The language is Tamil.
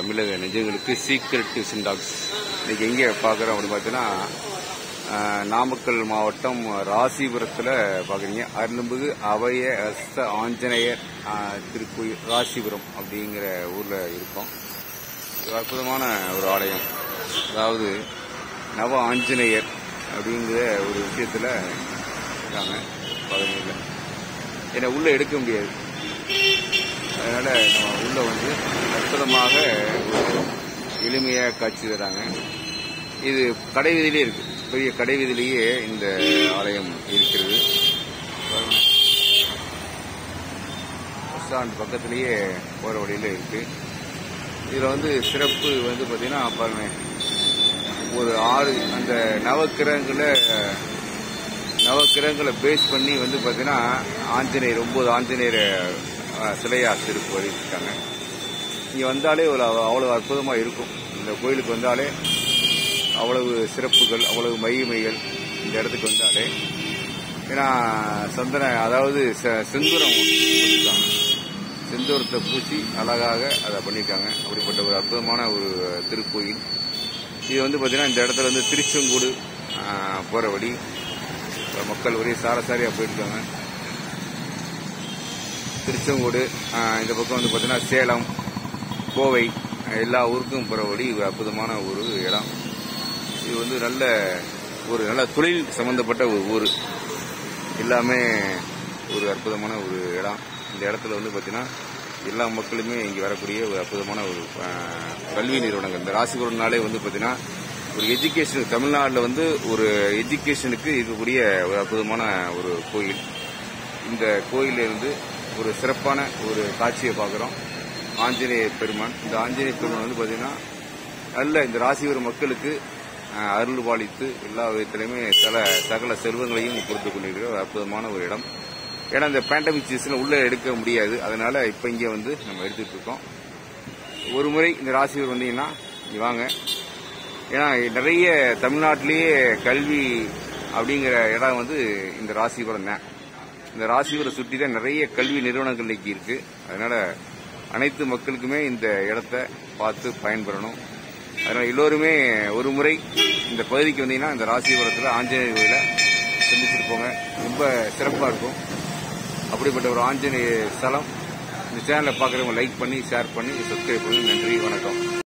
தமிழக நெஞ்சங்களுக்கு சீக்ரெட் டியூஷன் டாக்ஸ் இன்னைக்கு எங்கே பார்க்குறோம் அப்படின்னு பார்த்தீங்கன்னா ஆஹ், நாமக்கல் மாவட்டம் ராசிபுரத்தில் பார்க்குறீங்க அருள்மிகு அபய ஹஸ்த ஆஞ்சநேயர் ஆஹ், திருக்கோயில் ராசிபுரம் அப்படிங்கிற ஊரில் இருக்கோம் இது அற்புதமான ஒரு ஆலயம் அதாவது நவ ஆஞ்சநேயர் அப்படிங்கிற ஒரு விஷயத்தில் இருக்காங்க பகுதியில் என்னை உள்ளே எடுக்க முடியாது அதனால நம்ம உள்ள வந்து அற்புதமாக ஒரு எளிமையாக காட்சி தராங்க இது கடை வீதியிலே இருக்கு பெரிய கடை வீதியிலேயே இந்த ஆலயம் இருக்கிறது பாருங்க. பஸ் ஸ்டாண்ட் பக்கத்திலேயே போகிற வழியில இருக்கு இதில் வந்து சிறப்பு வந்து பார்த்தீங்கன்னா பாருங்க ஒரு ஆறு அந்த நவக்கிரகங்களை நவக்கிரகங்களை பேஸ் பண்ணி வந்து பார்த்தீங்கன்னா ஆஞ்சநேயர் ஒன்பது ஆஞ்சநேயர் அஹ், சிலையா திருப்பு வரையிருக்காங்க இங்கே வந்தாலே ஒரு அவ- அவ்வளவு அற்புதமாக இருக்கும் இந்த கோயிலுக்கு வந்தாலே அவ்வளவு சிறப்புகள் அவ்வளவு மகிமைகள் இந்த இடத்துக்கு வந்தாலே ஏன்னா சந்தன அதாவது செ- செந்தூரம் பூசிருக்காங்க செந்தூரத்தை பூசி அழகாக அதை பண்ணியிருக்காங்க அப்படிப்பட்ட ஒரு அற்புதமான ஒரு திருக்கோயில் இது வந்து பார்த்தீங்கன்னா இந்த இடத்துல வந்து திருச்செங்கோடு போகிற வழி மக்கள் ஒரே சாரசாரியாக போயிருக்காங்க திருச்செங்கோடு ஆஹ், இந்த பக்கம் வந்து பார்த்தீங்கன்னா சேலம் கோவை ஆஹ், எல்லா ஊருக்கும் போகிற வழி ஒரு அற்புதமான ஒரு இடம் இது வந்து நல்ல ஒரு நல்ல தொழில் சம்பந்தப்பட்ட ஒரு ஊர் எல்லாமே ஒரு அற்புதமான ஒரு இடம் இந்த இடத்துல வந்து பார்த்தீங்கன்னா எல்லா மக்களுமே இங்கே வரக்கூடிய ஒரு அற்புதமான ஒரு ஆஹ், கல்வி நிறுவனங்கள் இந்த ராசிபுரம்னாலே வந்து பார்த்தீங்கன்னா ஒரு எஜுகேஷன் தமிழ்நாட்டில் வந்து ஒரு எஜுகேஷனுக்கு இருக்கக்கூடிய ஒரு அற்புதமான ஒரு கோயில் இந்த கோயிலிருந்து ஒரு சிறப்பான ஒரு காட்சியை பார்க்குறோம் ஆஞ்சநேயர் பெருமான் இந்த ஆஞ்சநேயர் பெருமான் வந்து பார்த்தீங்கன்னா நல்ல இந்த ராசிபுரம் மக்களுக்கு ஆஹ், அருள் பாலித்து எல்லா விதத்திலையுமே சில சகல செல்வங்களையும் கொடுத்து கொண்டிருக்கிற ஒரு அற்புதமான ஒரு இடம் ஏன்னா இந்த பேண்டமிக் சீசன் உள்ள எடுக்க முடியாது அதனால இப்போ இங்கே வந்து நம்ம எடுத்துட்டு இருக்கோம் ஒரு முறை இந்த ராசிபுரம் வந்தீங்கன்னா இங்க வாங்க ஏன்னா நிறைய தமிழ்நாட்டிலேயே கல்வி அப்படிங்கிற இடம் வந்து இந்த ராசிபுரம் தான் இந்த ராசிபுரம் சுற்றி தான் நிறைய கல்வி நிறுவனங்கள் இன்னைக்கு இருக்கு அதனால அனைத்து மக்களுக்குமே இந்த இடத்த பார்த்து பயன்பெறணும் அதனால எல்லோருமே ஒரு முறை இந்த பகுதிக்கு வந்தீங்கன்னா இந்த ராசிபுரத்தில் ஆஞ்சநேயர் கோயிலை சந்திச்சுட்டு போங்க ரொம்ப சிறப்பாக இருக்கும் அப்படிப்பட்ட ஒரு ஆஞ்சநேய ஸ்தலம் இந்த சேனலை பார்க்குறவங்க லைக் பண்ணி ஷேர் பண்ணி சப்ஸ்கிரைப் பண்ணி நன்றி வணக்கம்